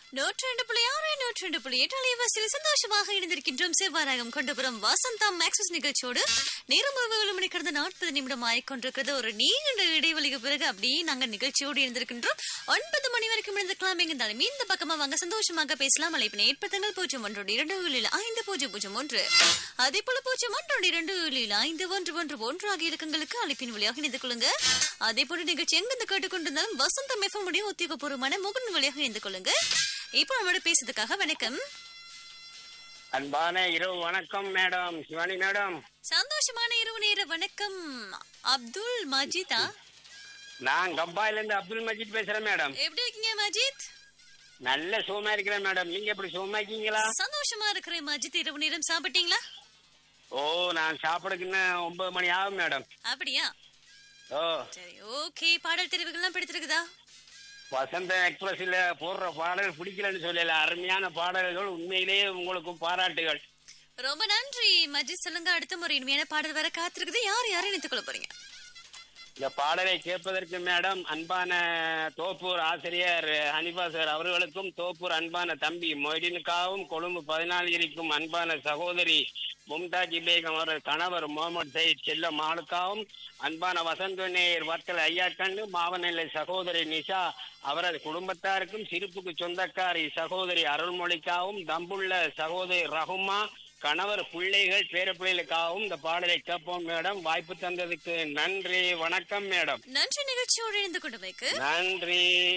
நூற்றி ரெண்டு புள்ளி ஆறு நூற்றி ரெண்டு புள்ளி எட்டு அலைவாசியில் சந்தோஷமாக இணைந்திருக்கின்றோம் செவ்வாரகம் கொண்டபுரம் வாசந்தா மேக்ஸஸ் நிகழ்ச்சியோடு நேரம் ஒரு ஏழு மணி கடந்த நாற்பது நிமிடம் ஆயிக்கொண்டிருக்கிறது ஒரு நீண்ட இடைவெளிக்கு பிறகு அப்படியே நாங்க நிகழ்ச்சியோடு இருந்திருக்கின்றோம் ஒன்பது மணி வரைக்கும் இருந்திருக்கலாம் எங்கிருந்தாலும் இந்த பக்கமா வாங்க சந்தோஷமாக பேசலாம் அழைப்பினை ஏற்படுத்துங்கள் பூஜ்ஜியம் ஒன்றோடு இரண்டு ஏழில் ஐந்து பூஜ்ஜியம் பூஜ்ஜியம் ஒன்று அதே போல பூஜ்ஜியம் ஒன்றோடு இரண்டு ஏழில் ஐந்து ஒன்று ஒன்று ஒன்று ஆகிய இலக்கங்களுக்கு அழைப்பின் வழியாக இணைந்து கொள்ளுங்க அதே போல நிகழ்ச்சி எங்கிருந்து கேட்டுக்கொண்டிருந்தாலும் வசந்தம் எஃப்எம் உடைய உத்தியோகபூர்வமான முகன் வழியாக இணைந்து கொள்ளுங்க இப்போ நம்மளோட பேசுறதுக்காக வணக்கம் அன்பான இரவு வணக்கம் மேடம் சிவானி மேடம் சந்தோஷமான இரவு நேர வணக்கம் அப்துல் மஜிதா நான் கம்பாயில இருந்து அப்துல் மஜீத் பேசுறேன் மேடம் எப்படி இருக்கீங்க மஜித் நல்ல சுகமா இருக்கிறேன் மேடம் நீங்க எப்படி சுகமா இருக்கீங்களா சந்தோஷமா இருக்கிறேன் மஜித் இரவு நேரம் சாப்பிட்டீங்களா ஓ நான் சாப்பிடுக்குன்னு ஒன்பது மணி ஆகும் மேடம் அப்படியா ஓ சரி ஓகே பாடல் தெரிவுகள்லாம் பிடித்திருக்குதா வசந்த எக்ஸ்பிரஸ்ல போடுற பாடல் பிடிக்கலன்னு சொல்லல அருமையான பாடல்கள் உண்மையிலேயே உங்களுக்கு பாராட்டுகள் ரொம்ப நன்றி மஜித் சொல்லுங்க அடுத்த முறை இனிமையான பாடல் வர காத்திருக்குது யார் யாரை இணைத்துக் கொள்ள போறீங்க இந்த பாடலை கேட்பதற்கு மேடம் அன்பான தோப்பூர் ஆசிரியர் ஹனிஃபா சார் அவர்களுக்கும் தோப்பூர் அன்பான தம்பி மொய்டினுக்காகவும் கொழும்பு பதினாலு இருக்கும் அன்பான சகோதரி மும்தாஜ் பேகம் அவர்கள் கணவர் முகமது சயித் செல்ல மாலுக்காவும் அன்பான வசந்தநேயர் வர்த்தல் ஐயாக்கண்ணு மாவநிலை சகோதரி நிஷா அவரது குடும்பத்தாருக்கும் சிரிப்புக்கு சொந்தக்காரி சகோதரி அருள்மொழிக்காகவும் தம்புள்ள சகோதரி ரகுமா கணவர் பிள்ளைகள் பேர பிள்ளைகளுக்காகவும் இந்த பாடலை கேட்போம் மேடம் வாய்ப்பு தந்ததுக்கு நன்றி வணக்கம் மேடம் நன்றி நிகழ்ச்சியோடு இணைந்து கொண்டமைக்கு நன்றி